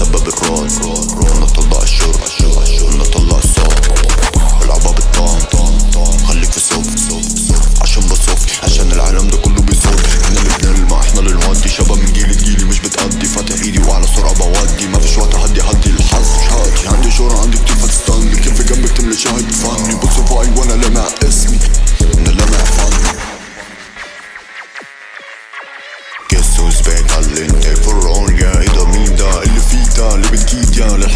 سبب الرعب كنا نطلع الشر كنا نطلع الصوت العبها بالطعم خليك في صف عشان بصف عشان العالم ده كله بيصوت احنا اللي بنلمع احنا اللي نودي شباب من جيل لجيلي مش بتأدي فاتح ايدي وعلى سرعة بودي ما فيش وقت هدي هدي الحظ مش هادي عندي شهرة عندي كتير فتستني كيف جنبك تملي شاهد فهمني بص فوقي وانا لامع اسمي انا لامع فني Guess who's back على الانتاج فرعون يا ايه ده مين ده اللي فيك ده اللي بتجيد يا